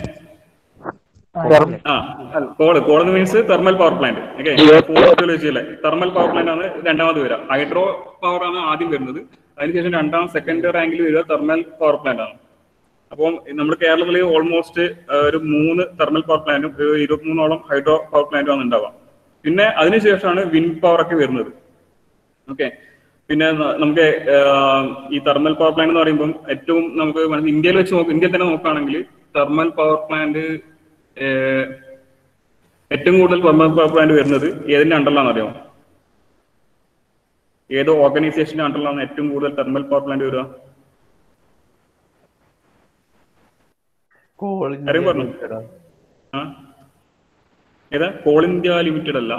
ആ coal coal means thermal power plant okay വെച്ചല്ലേ തെർമൽ പവർ പ്ലാന്റ് ആണ് രണ്ടാമത് വരിക ഹൈഡ്രോ പവർ ആണ് ആദ്യം വരുന്നത് അതിനുശേഷം രണ്ടാം സെക്കൻഡ് റാങ്കിൽ വരിക തെർമൽ പവർ പ്ലാന്റ് ആണ് അപ്പം നമ്മുടെ കേരളത്തിൽ ഓൾമോസ്റ്റ് ഒരു മൂന്ന് തെർമൽ പവർ പ്ലാന്റും ഒരു ഇരുപത്തിമൂന്നോളം ഹൈഡ്രോ പവർ പ്ലാന്റും ആണ് ഉണ്ടാവുക പിന്നെ അതിനുശേഷമാണ് വിൻഡ് പവർ ഒക്കെ വരുന്നത് ഓക്കെ പിന്നെ ന- നമുക്ക് ആഹ്, ഈ തെർമൽ പവർ പ്ലാന്റ് എന്ന് പറയുമ്പോൾ ഏറ്റവും നമുക്ക് മനസ്സി- ഇന്ത്യയിൽ വെച്ച് നോക്ക് ഇന്ത്യയിൽ തന്നെ നോക്കുകയാണെങ്കിൽ തെർമൽ പവർ പ്ലാന്റ് ഏറ്റവും കൂടുതൽ തെർമൽ പവർ പ്ലാന്റ് വരുന്നത് ഏതിന്റെ അണ്ടറിലാണെന്ന് അറിയാമോ ഏത് ഓർഗനൈസേഷന്റെ അണ്ടറിലാണ് ഏറ്റവും കൂടുതൽ തെർമൽ പവർ പ്ലാന്റ് വരിക കോൾ ആരെയും പറഞ്ഞു? ആ ഏതാ കോൾ ഇന്ത്യ ലിമിറ്റഡ് അല്ല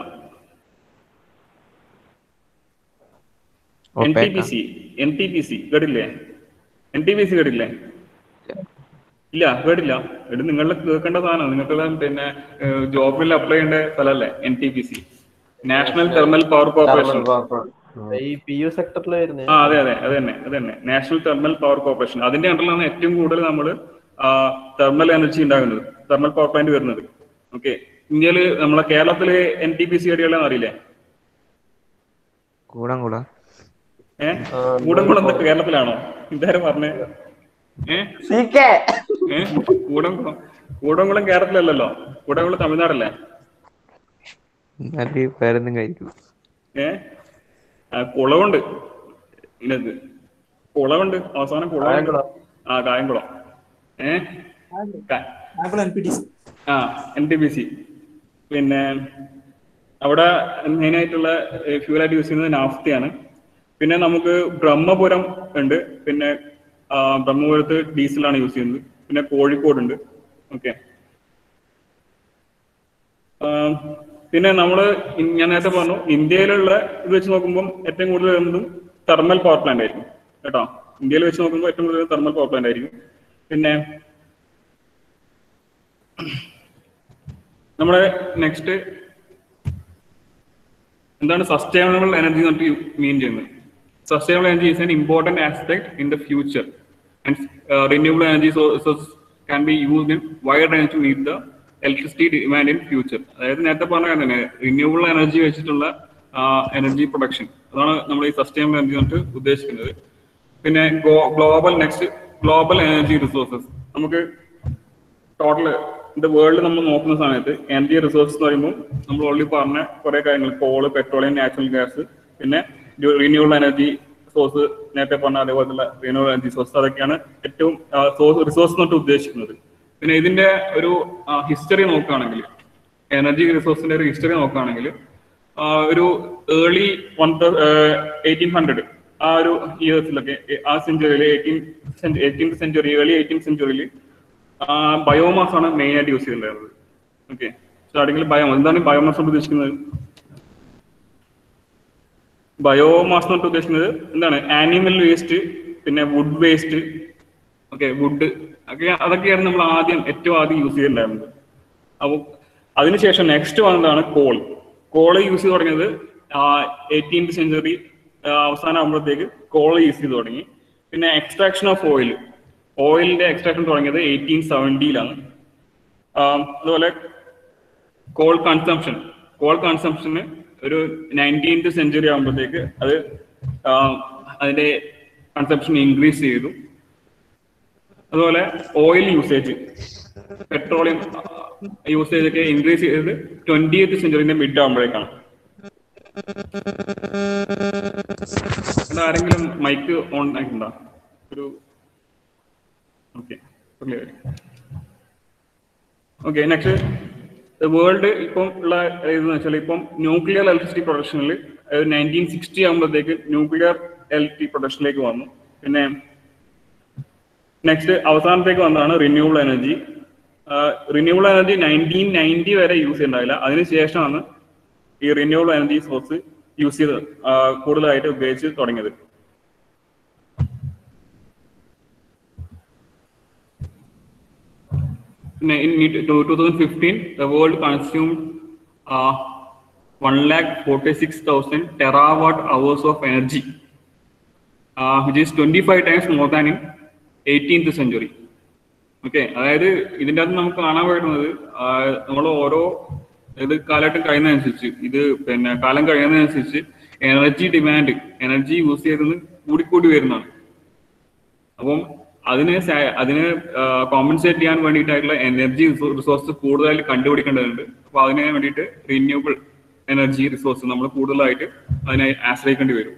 N T P C N T P C കേട്ടില്ലേ എൻ ടി പി സി കേട്ടില്ലേ ഇല്ല കേട്ടില്ല ഇത് നിങ്ങളുടെ കേൾക്കേണ്ട സാധനം നിങ്ങൾക്കുള്ള പിന്നെ ജോബിൽ അപ്ലൈ ചെയ്യേണ്ട സ്ഥലമല്ലേ N T P C national thermal power corporation ഈ പി യു സെക്ടറിൽ വരുന്നത് ആ അതെ അതെ അത് തന്നെ അത് തന്നെ നാഷണൽ തെർമൽ പവർ കോർപ്പറേഷൻ അതിന്റെ അണ്ടറിലാണ് ഏറ്റവും കൂടുതൽ നമ്മൾ തെർമൽ എനർജി ഉണ്ടാകുന്നത് തെർമൽ പവർ പ്ലാന്റ് വരുന്നത് ഓക്കെ ഇന്ത്യയിൽ നമ്മളെ കേരളത്തില് എൻ ടി പി സി ഏരിയകളെന്ന് അറിയില്ലേ കൂടാൻ കൂടാ ഏഹ് കൂടംകുളം എന്തൊക്കെ കേരളത്തിലാണോ ഇതാരും പറഞ്ഞേ ഏഹ് ഏഹ് കൂടംകുളം കൂടംകുളം കേരളത്തിലല്ലല്ലോ കൂടംകുളം തമിഴ്നാടല്ലേ നല്ല പേരൊന്നും കഴിക്കും ഏഹ് ആ കുളമുണ്ട് ഇതിനകത്ത് കുളമുണ്ട് അവസാനം കുളമുണ്ട് കായംകുളം. ആ കായംകുളം ഏഹ് കാ- ആപ്പിൾ എൻ പി ടി സി ആ എൻ ടി ബി സി പിന്നെ അവിടെ മെയിൻ ആയിട്ടുള്ള ഫ്യൂലായിട്ട് യൂസ് ചെയ്യുന്നത് നാഫ്തയാണ് പിന്നെ നമുക്ക് ബ്രഹ്മപുരം ഉണ്ട് പിന്നെ ആ, ബ്രഹ്മപുരത്ത് ഡീസലാണ് യൂസ് ചെയ്യുന്നത് പിന്നെ കോഴിക്കോട് ഉണ്ട് ഓക്കെ പിന്നെ നമ്മൾ ഞാൻ നേരത്തെ പറഞ്ഞു ഇന്ത്യയിലുള്ള ഇത് വെച്ച് നോക്കുമ്പോൾ ഏറ്റവും കൂടുതൽ വരുന്നതും തെർമൽ പവർ പ്ലാന്റ് ആയിരിക്കും കേട്ടോ ഇന്ത്യയിൽ വെച്ച് നോക്കുമ്പോൾ ഏറ്റവും കൂടുതൽ തെർമൽ പവർ പ്ലാന്റ് ആയിരിക്കും പിന്നെ നമ്മുടെ നെക്സ്റ്റ് എന്താണ് സസ്റ്റൈനബിൾ എനർജി എന്നിട്ട് മീൻ ചെയ്യുന്നത് sustainable energy is an important aspect in the future and renewable energy sources can be used in wide range to meet the electricity demand in future അതായത് നേരത്തെ പറഞ്ഞ കാര്യം തന്നെ റിന്യൂവബിൾ എനർജി വെച്ചിട്ടുള്ള energy production അതാണ് നമ്മൾ ഈ സസ്റ്റൈനബിൾ എനർജി എന്നിട്ട് ഉദ്ദേശിക്കുന്നത് പിന്നെ global next global energy resources നമുക്ക് ടോട്ടൽ ഇത് വേൾഡ് നമ്മൾ നോക്കുന്ന സമയത്ത് എനർജി റിസോഴ്സ് എന്ന് പറയുമ്പോൾ നമ്മൾ ഓൾറെഡി പറഞ്ഞ കുറെ കാര്യങ്ങൾ കോള് പെട്രോളിയം നാച്ചുറൽ ഗ്യാസ് പിന്നെ റിന്യൂവബിൾ എനർജി സോഴ്സ് നേരത്തെ പറഞ്ഞ അതേപോലത്തുള്ള റിന്യൂവബിൾ എനർജി സോഴ്സ് അതൊക്കെയാണ് ഏറ്റവും സോഴ്സ് റിസോഴ്സ് എന്നിട്ട് ഉദ്ദേശിക്കുന്നത് പിന്നെ ഇതിന്റെ ഒരു ഹിസ്റ്ററി നോക്കുകയാണെങ്കിൽ എനർജി റിസോഴ്സിന്റെ ഒരു ഹിസ്റ്ററി നോക്കുകയാണെങ്കിൽ ആ, ഒരു ഏർലി വൺ എയ്റ്റീൻ ഹൺഡ്രഡ് ആ ഒരു ഇയേഴ്സിലൊക്കെ ആ സെഞ്ചുറിയിൽ eighteen eighteen century early eighteen സെഞ്ചുറിയിൽ ബയോമാസ് ആണ് മെയിൻ ആയിട്ട് യൂസ് ചെയ്തിട്ടുണ്ടായിരുന്നത് ഓക്കെ സ്റ്റാർട്ടിങ്ങിൽ ബയോമാസ് എന്താണ് ബയോമാസ് കൊണ്ട് ഉദ്ദേശിക്കുന്നത് ബയോമാസ് കൊണ്ട് ഉദ്ദേശിക്കുന്നത് എന്താണ് ആനിമൽ വേസ്റ്റ് പിന്നെ വുഡ് വേസ്റ്റ് ഓക്കെ വുഡ് ഒക്കെ അതൊക്കെയാണ് നമ്മൾ ആദ്യം ഏറ്റവും ആദ്യം യൂസ് ചെയ്തിട്ടുണ്ടായിരുന്നത് അപ്പോൾ അതിനുശേഷം നെക്സ്റ്റ് വന്നതാണ് കോൾ കോൾ യൂസ് ചെയ്ത് തുടങ്ങിയത് എയ്റ്റീൻത് സെഞ്ചുറി അവസാനം ആകുമ്പോഴത്തേക്ക് കോൾ യൂസ് ചെയ്ത് തുടങ്ങി പിന്നെ എക്സ്ട്രാക്ഷൻ ഓഫ് ഓയിൽ ഓയിലിന്റെ എക്സ്ട്രാക്ഷൻ തുടങ്ങിയത് എയ്റ്റീൻ സെവൻറ്റിയിലാണ് അതുപോലെ കോൾ കൺസംഷൻ കോൾ കൺസംഷന് ഒരു നയൻറ്റീൻത് സെഞ്ചുറി ആകുമ്പോഴത്തേക്ക് അത് ആ, അതിന്റെ കൺസംഷൻ ഇൻക്രീസ് ചെയ്തു അതുപോലെ ഓയിൽ യൂസേജ് പെട്രോളിയം യൂസേജ് ഒക്കെ ഇൻക്രീസ് ചെയ്തത് ട്വന്റിയത്ത് സെഞ്ചുറിന്റെ മിഡ് ആകുമ്പോഴേക്കാണ് ഇവിടെ ആരെങ്കിലും മൈക്ക് ഓൺ ആയിട്ടുണ്ടോ ഒരു ഓക്കെ ഓക്കെ നെക്സ്റ്റ് വേൾഡ് ഇപ്പം ഉള്ള ഇതെന്ന് വെച്ചാൽ ഇപ്പം ന്യൂക്ലിയർ ഇലക്ട്രിസിറ്റി പ്രൊഡക്ഷനിൽ നയൻറ്റീൻ സിക്സ്റ്റി ആകുമ്പോഴത്തേക്ക് ന്യൂക്ലിയർ ഇലക്ട്രിസിറ്റി പ്രൊഡക്ഷനിലേക്ക് വന്നു പിന്നെ നെക്സ്റ്റ് അവസാനത്തേക്ക് വന്നതാണ് renewable energy renewable energy nineteen ninety വരെ യൂസ് ചെയ്യണ്ടായില്ല അതിനുശേഷമാണ് ഈ റിന്യൂവബിൾ എനർജി സോഴ്സ് യൂസ് ചെയ്ത് ആ, കൂടുതലായിട്ട് ഉപയോഗിച്ച് തുടങ്ങിയത് പിന്നെ in two thousand fifteen the world consumed one lakh forty six thousand terawatt hours of energy which is twenty five times more than in eighteenth century okay അതായത് ഇതിൻ്റെ അകത്ത് നമുക്ക് കാണാൻ പറ്റുന്നത് നമ്മൾ ഓരോ ഇത് കാലഘട്ടം കഴിയുന്നതനുസരിച്ച് ഇത് പിന്നെ കാലം കഴിയുന്നതനുസരിച്ച് എനർജി ഡിമാൻഡ് എനർജി യൂസ് ചെയ്തത് കൂടിക്കൂടി വരുന്നതാണ് അപ്പം അതിന് സ- അതിന് കോമ്പൻസേറ്റ് ചെയ്യാൻ വേണ്ടിയിട്ടായിട്ടുള്ള എനർജി റിസോഴ്സ് കൂടുതലായിട്ട് കണ്ടുപിടിക്കേണ്ടതുണ്ട് അപ്പൊ അതിന് വേണ്ടിയിട്ട് റിന്യൂവബിൾ എനർജി റിസോഴ്സ് നമ്മൾ കൂടുതലായിട്ട് അതിനെ ആശ്രയിക്കേണ്ടി വരും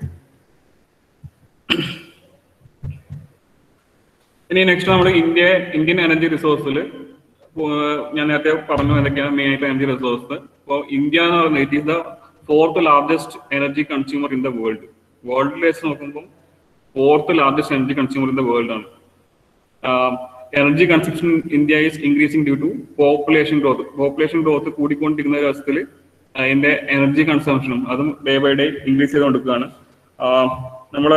ഇനി നെക്സ്റ്റ് നമ്മൾ ഇന്ത്യ ഇന്ത്യൻ എനർജി റിസോഴ്സിൽ ഞാൻ നേരത്തെ പറഞ്ഞു എന്തൊക്കെയാണ് മെയിൻ ആയിട്ട് എനർജി റിസോഴ്സ് അപ്പോൾ ഇന്ത്യ എന്ന് പറയുന്നത് it is the fourth largest energy consumer in the world വേൾഡിൽ വെച്ച് നോക്കുമ്പോൾ fourth largest energy consumer in the world ആണ് energy consumption India is increasing due to population growth population growth കൂടിക്കൊണ്ടിരിക്കുന്ന ഒരു അവസ്ഥയിൽ അതിന്റെ എനർജി കൺസംഷനും അതും ഡേ ബൈ ഡേ ഇൻക്രീസ് ചെയ്തുകൊണ്ടിരിക്കുകയാണ് നമ്മള്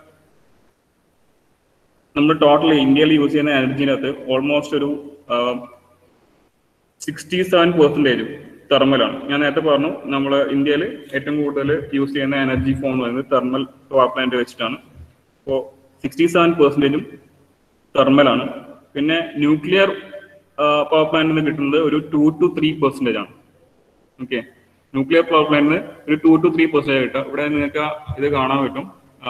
നമ്മൾ ടോട്ടൽ ഇന്ത്യയിൽ യൂസ് ചെയ്യുന്ന എനർജിനകത്ത് ഓൾമോസ്റ്റ് ഒരു സിക്സ്റ്റി സെവൻ പെർസെൻറ്റേജ് തെർമലാണ് ഞാൻ നേരത്തെ പറഞ്ഞു നമ്മൾ ഇന്ത്യയിൽ ഏറ്റവും കൂടുതൽ യൂസ് ചെയ്യുന്ന എനർജി ഫോം എന്ന് പറയുന്നത് തെർമൽ പവർ പ്ലാന്റ് വെച്ചിട്ടാണ് അപ്പോൾ സിക്സ്റ്റി സെവൻ പെർസെൻറ്റേജും തെർമലാണ് പിന്നെ ന്യൂക്ലിയർ പവർ പ്ലാന്റിൽ നിന്ന് കിട്ടുന്നത് ഒരു ടു ടു ത്രീ പെർസെൻറ്റേജ് ആണ് ഓക്കെ ന്യൂക്ലിയർ പവർ പ്ലാന്റിന് ഒരു ടു ടു ത്രീ പെർസെൻറ്റേജ് കിട്ടും ഇവിടെ നിങ്ങൾക്ക് ഇത് കാണാൻ പറ്റും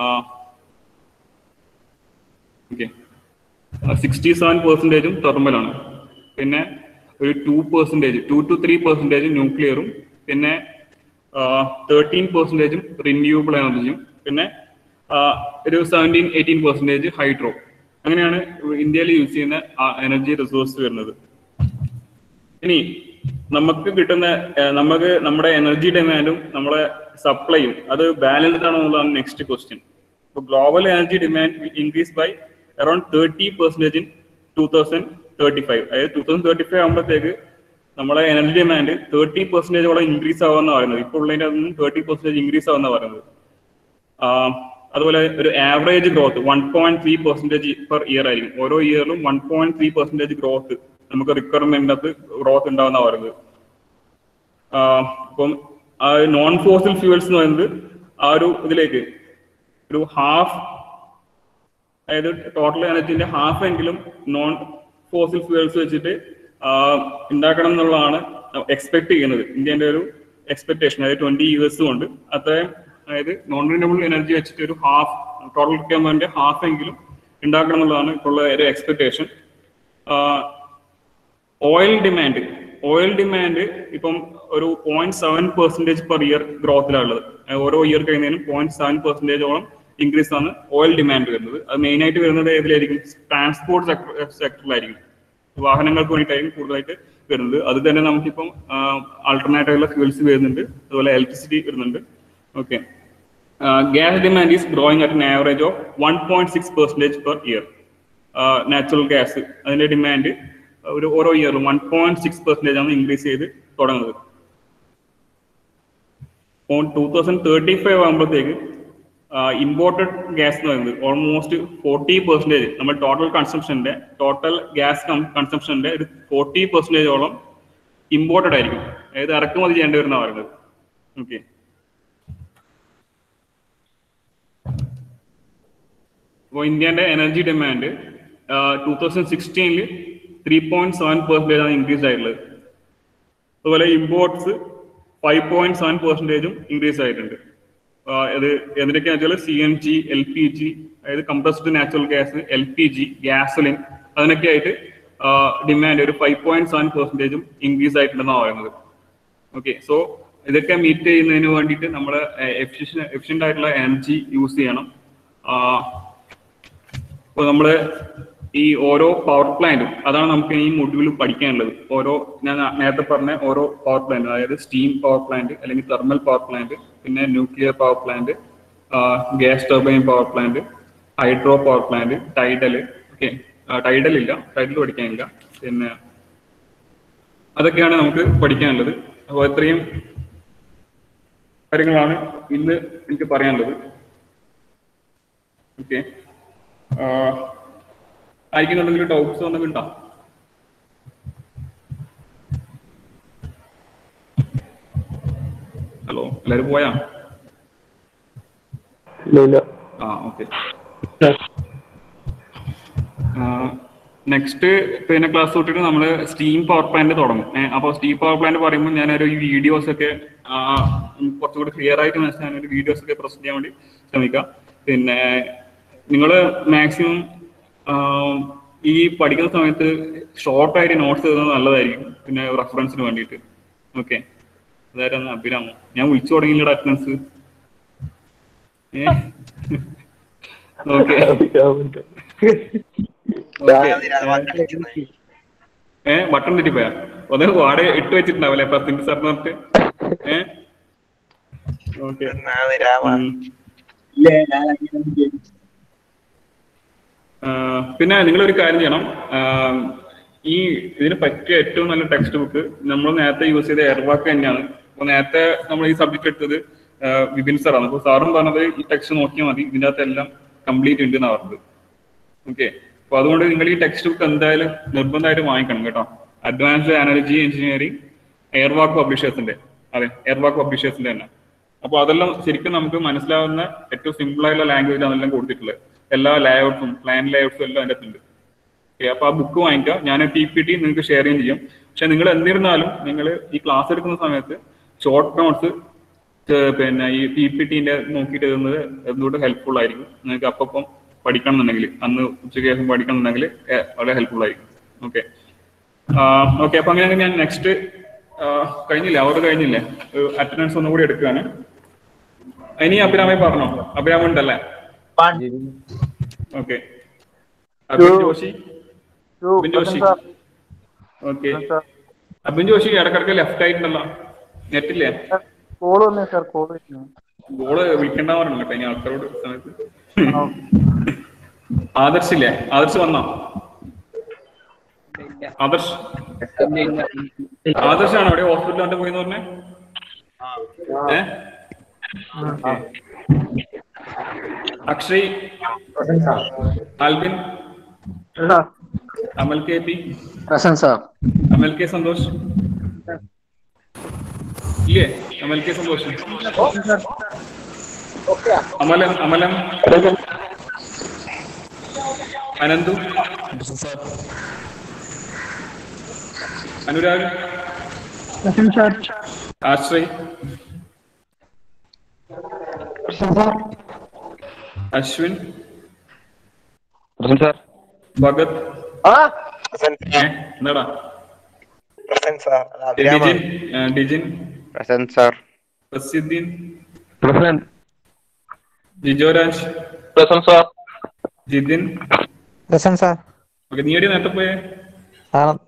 ഓക്കെ സിക്സ്റ്റി സെവൻ പെർസെൻറ്റേജും തെർമലാണ് പിന്നെ ഒരു two percentage two two three percentage ന്യൂക്ലിയറും പിന്നെ തേർട്ടീൻ പെർസെൻറ്റേജും റിന്യൂവബിൾ എനർജിയും പിന്നെ ആ, ഒരു സെവൻറ്റീൻ എയ്റ്റീൻ പെർസെൻറ്റേജ് ഹൈഡ്രോ അങ്ങനെയാണ് ഇന്ത്യയിൽ യൂസ് ചെയ്യുന്ന എനർജി റിസോഴ്സ് വരുന്നത് ഇനി നമുക്ക് കിട്ടുന്ന ആ, നമുക്ക് നമ്മുടെ എനർജി ഡിമാൻഡും നമ്മുടെ സപ്ലൈയും അത് ബാലൻസ്ഡ് ആണോ എന്നുള്ളതാണ് നെക്സ്റ്റ് ക്വസ്റ്റ്യൻ ഇപ്പോൾ global energy demand increase by around thirty percentage in two thousand thirty five അതായത് ടൂ തൗസൻഡ് തേർട്ടി ഫൈവ് ആകുമ്പോഴത്തേക്ക് നമ്മളെ എനർജി ഡിമാൻഡ് തേർട്ടി പെർസെൻറ്റേജോളം ഇൻക്രീസ് ആവുമെന്ന് പറയുന്നത് ഇപ്പോൾ ഉള്ളതിൻ്റെ അതൊന്നും തേർട്ടി പെർസെൻറ്റേജ് ഇൻക്രീസ് ആവുന്ന പറയുന്നത് ആഹ് അതുപോലെ ഒരു average growth one point three percentage per year ആയിരിക്കും ഓരോ ഇയറിലും one point three percentage growth നമുക്ക് റിക്വയർമെന്റിനകത്ത് ഗ്രോത്ത് ഉണ്ടാവുന്ന പറയുന്നത് ആഹ് അപ്പം ആ നോൺ ഫോസിൽ ഫ്യൂവൽസ് എന്ന് പറയുന്നത് ആ ഒരു ഇതിലേക്ക് ഒരു ഹാഫ് അതായത് ടോട്ടൽ എനർജിന്റെ ഹാഫ് എങ്കിലും നോൺ ഫോസിൽ ഫ്യൂവൽസ് വെച്ചിട്ട് ആഹ് ഉണ്ടാക്കണം എന്നുള്ളതാണ് എക്സ്പെക്ട് ചെയ്യുന്നത് ഇന്ത്യന്റെ ഒരു എക്സ്പെക്ടേഷൻ അതായത് ട്വന്റി ഇയേഴ്സ് കൊണ്ട് അത്രയും അതായത് നോൺ റിന്യൂവബിൾ എനർജി വെച്ചിട്ട് ഒരു ഹാഫ് ടോട്ടൽ റിക്വയർമെന്റ് ഹാഫ് എങ്കിലും ഉണ്ടാക്കണം എന്നുള്ളതാണ് ഇപ്പോൾ ഉള്ള ഒരു expectation oil demand oil demand ഇപ്പം ഒരു point seven percentage per year ഗ്രോത്തിലുള്ളത് ഓരോ ഇയർ കഴിയുന്നതിനും പോയിന്റ് സെവൻ പെർസെന്റേജോളം ഇൻക്രീസ് ആണ് ഓയിൽ ഡിമാൻഡ് വരുന്നത് അത് മെയിൻ ആയിട്ട് വരുന്നത് ഏതിലായിരിക്കും ട്രാൻസ്പോർട്ട് സെക്ടറിലായിരിക്കും വാഹനങ്ങൾക്ക് വേണ്ടിയിട്ടായിരിക്കും കൂടുതലായിട്ട് വരുന്നത് അത് തന്നെ നമുക്കിപ്പം ആൾട്ടർനേറ്റീവ് ആയിട്ടുള്ള ഫ്യൂൽസ് വരുന്നുണ്ട് അതുപോലെ ഇലക്ട്രിസിറ്റി വരുന്നുണ്ട് okay gas demand is growing at an average of one point six percentage per year natural gas അതിന്റെ ഡിമാൻഡ് ഒരു ഓരോ ഇയറും വൺ പോയിന്റ് സിക്സ് പെർസെന്റേജ് ആണ് ഇൻക്രീസ് ചെയ്ത് തുടങ്ങുന്നത് ടൂ തൗസൻഡ് തേർട്ടി ഫൈവ് ആകുമ്പോഴത്തേക്ക് ഇമ്പോർട്ടഡ് ഗ്യാസ് എന്ന് പറയുന്നത് ഓൾമോസ്റ്റ് ഫോർട്ടി പെർസെന്റേജ് നമ്മൾ ടോട്ടൽ കൺസംഷന്റെ ടോട്ടൽ ഗ്യാസ് കൺസംഷന്റെ ഒരു ഫോർട്ടി പെർസെന്റേജോളം ഇമ്പോർട്ടഡ് ആയിരിക്കും അതായത് ഇറക്കുമതി ചെയ്യേണ്ടി വരുന്ന പറയുന്നത് ഓക്കെ അപ്പോൾ ഇന്ത്യന്റെ എനർജി ഡിമാൻഡ് ടൂ തൗസൻഡ് സിക്സ്റ്റീനിൽ ത്രീ പോയിന്റ് സെവൻ പെർസെന്റേജ് ആണ് ഇൻക്രീസ് ആയിട്ടുള്ളത് അതുപോലെ ഇമ്പോർട്ട്സ് ഫൈവ് പോയിന്റ് സെവൻ പെർസെന്റേജും ഇൻക്രീസ് ആയിട്ടുണ്ട് ആഹ് ഇത് എന്തൊക്കെയാണെന്ന് വെച്ചാൽ C N G L P G അതായത് compressed natural gas L P G gasoline അതിനൊക്കെ ആയിട്ട് ഡിമാൻഡ് ഒരു ഫൈവ് പോയിന്റ് സെവൻ പെർസെന്റേജും ഇൻക്രീസ് ആയിട്ടുണ്ടെന്നാണ് പറയുന്നത് ഓക്കെ സോ ഇതൊക്കെ മീറ്റ് ചെയ്യുന്നതിന് വേണ്ടിയിട്ട് നമ്മൾ എഫിഷ്യൻ എഫിഷ്യൻ്റ് ആയിട്ടുള്ള എനർജി യൂസ് ചെയ്യണം അപ്പോൾ നമ്മൾ ഈ ഓരോ പവർ പ്ലാന്റും അതാണ് നമുക്ക് ഈ മൊഡ്യൂളിൽ പഠിക്കാനുള്ളത് ഓരോ ഞാൻ നേരത്തെ പറഞ്ഞ ഓരോ പവർ പ്ലാന്റ് അതായത് സ്റ്റീം പവർ പ്ലാന്റ് അല്ലെങ്കിൽ തെർമൽ പവർ പ്ലാന്റ് പിന്നെ nuclear power plant gas turbine power plant hydro power plant tidal okay tidal ഇല്ല ടൈഡൽ പഠിക്കാനില്ല പിന്നെ അതൊക്കെയാണ് നമുക്ക് പഠിക്കാനുള്ളത് അപ്പോൾ ഇത്രയും കാര്യങ്ങളാണ് ഇന്ന് എനിക്ക് പറയാനുള്ളത് ഓക്കെ ആയിരിക്കും എന്തെങ്കിലും ഡൗട്ട്സ് എന്തെങ്കിലും ഉണ്ടോ ഹലോ എല്ലാവരും പോയാ ഇല്ല ഇല്ല ആ ഓക്കെ നെക്സ്റ്റ് പിന്നെ ക്ലാസ് തൊട്ടിട്ട് നമ്മൾ സ്റ്റീം പവർ പ്ലാന്റ് തുടങ്ങും ഏഹ് അപ്പോൾ സ്റ്റീം പവർ പ്ലാന്റ് പറയുമ്പോൾ ഞാനൊരു വീഡിയോസ് ഒക്കെ ആ, കുറച്ചും കൂടി ക്ലിയർ ആയിട്ട് മനസ്സിലാൻ ഒരു വീഡിയോസ് ഒക്കെ പ്രസന്റ് ചെയ്യാൻ വേണ്ടി ശ്രമിക്കാം പിന്നെ നിങ്ങൾ മാക്സിമം ഈ പഠിക്കുന്ന സമയത്ത് ഷോർട്ടായിട്ട് നോട്ട്സ് എഴുതുന്നത് നല്ലതായിരിക്കും പിന്നെ റെഫറൻസിന് വേണ്ടിയിട്ട് ഓക്കെ അതായിരുന്നു അഭിരാമം ഞാൻ വിളിച്ചു തുടങ്ങിയില്ല അറ്റൻഡൻസ് ഏ ഓക്കെ ഏ ബട്ടൺ തെറ്റിപ്പോയാ ഒന്ന് വാടക ഇട്ട് വെച്ചിട്ടുണ്ടാവല്ലേ പത്തിന്റെ സാർ പറഞ്ഞിട്ട് ഏ ഓക്കെ പിന്നെ നിങ്ങളൊരു കാര്യം ചെയ്യണം ആ, ഈ ഇതിന് പറ്റിയ ഏറ്റവും നല്ല ടെക്സ്റ്റ് ബുക്ക് നമ്മൾ നേരത്തെ യൂസ് ചെയ്ത എയർവാക്ക് തന്നെയാണ് അപ്പൊ നേരത്തെ നമ്മൾ ഈ സബ്ജക്ട് എടുത്തത് ആ, വിപിൻ സാറാണ് അപ്പൊ സാറും പറഞ്ഞത് ഈ ടെക്സ്റ്റ് നോക്കിയാൽ മതി ഇതിന്റെ അകത്ത് എല്ലാം കംപ്ലീറ്റ് ഉണ്ട് എന്നാണ് പറഞ്ഞത് ഓക്കെ അപ്പൊ അതുകൊണ്ട് നിങ്ങൾ ഈ ടെക്സ്റ്റ് ബുക്ക് എന്തായാലും നിർബന്ധമായിട്ട് വാങ്ങിക്കണം കേട്ടോ അഡ്വാൻസ്ഡ് എനർജി എഞ്ചിനീയറിംഗ് എയർവാക്ക് പബ്ലിഷേഴ്സിന്റെ അതെ എയർവാക്ക് പബ്ലിഷേഴ്സിന്റെ തന്നെ അപ്പൊ അതെല്ലാം ശരിക്കും നമുക്ക് മനസ്സിലാവുന്ന ഏറ്റവും സിമ്പിൾ ആയിട്ടുള്ള ലാംഗ്വേജിലാണ് എല്ലാം കൊടുത്തിട്ടുള്ളത് എല്ലാ ലേഔട്ട്സും പ്ലാൻ ലേഔട്ട്സും എല്ലാം അതിൻ്റെ അകത്തുണ്ട് ഓക്കെ അപ്പൊ ആ ബുക്ക് വാങ്ങിക്കുക ഞാൻ പി പി ടി നിങ്ങൾക്ക് ഷെയർ ചെയ്യുകയും ചെയ്യും പക്ഷെ നിങ്ങൾ എന്നിരുന്നാലും നിങ്ങൾ ഈ ക്ലാസ് എടുക്കുന്ന സമയത്ത് ഷോർട്ട് നോട്ട്സ് പിന്നെ ഈ പി പി ടിന്റെ നോക്കിയിട്ട് എഴുതുന്നത് എന്തുകൊണ്ട് ഹെൽപ്ഫുൾ ആയിരിക്കും നിങ്ങൾക്ക് അപ്പം പഠിക്കണം എന്നുണ്ടെങ്കിൽ അന്ന് ഉച്ചയ്ക്ക് ശേഷം പഠിക്കണം എന്നുണ്ടെങ്കിൽ ഏഹ്, വളരെ ഹെൽപ്ഫുൾ ആയിരിക്കും ഓക്കെ ഓക്കെ അപ്പൊ അങ്ങനെ ഞാൻ നെക്സ്റ്റ് കഴിഞ്ഞില്ലേ അവർ കഴിഞ്ഞില്ലേ അറ്റൻഡൻസ് ഒന്നും കൂടി എടുക്കുകയാണ് ഇനി അഭിരാമായി പറഞ്ഞോ അഭിരാമ ഉണ്ടല്ലേ ഓക്കെ അബിൻ ജോഷി അബിൻ ജോഷി ഓക്കെ അബിൻ ജോഷി ഇടക്കിടക്ക് ലെഫ്റ്റ് ആയിട്ടുണ്ടല്ലോ നെറ്റില്ലേ കോള് വന്നേ സാർ കോള് വരുന്നു ഗോള് വിളിക്കണ്ട പറഞ്ഞു കേട്ടോ ഇനി ആൾക്കാരോട് സമയത്ത് ആദർശ് ഇല്ലേ ആദർശ് വന്നോ ആദർശ് ആദർശാണോ അവിടെ ഹോസ്പിറ്റലിൽ കണ്ടു പോയിന്ന് പറഞ്ഞേ ഏ okay. Akshay Albin Amal K P present sir Amal K Santhosh ഇല്ലേ അമൽ കെ സന്തോഷ് അമലം അമലം അനന്തു അനുരാഗ് ആശ്രയ് അശ്വിൻ സാർ ഭഗത് ഏ, എന്താടാ പ്രസന്റ് സാർ ഡിജിൻ ആ, Dijin present sir Prasiddeen present Jijoraj present sir Jithin present sir okay നീ എടി നേരത്തെ പോയേ സാർ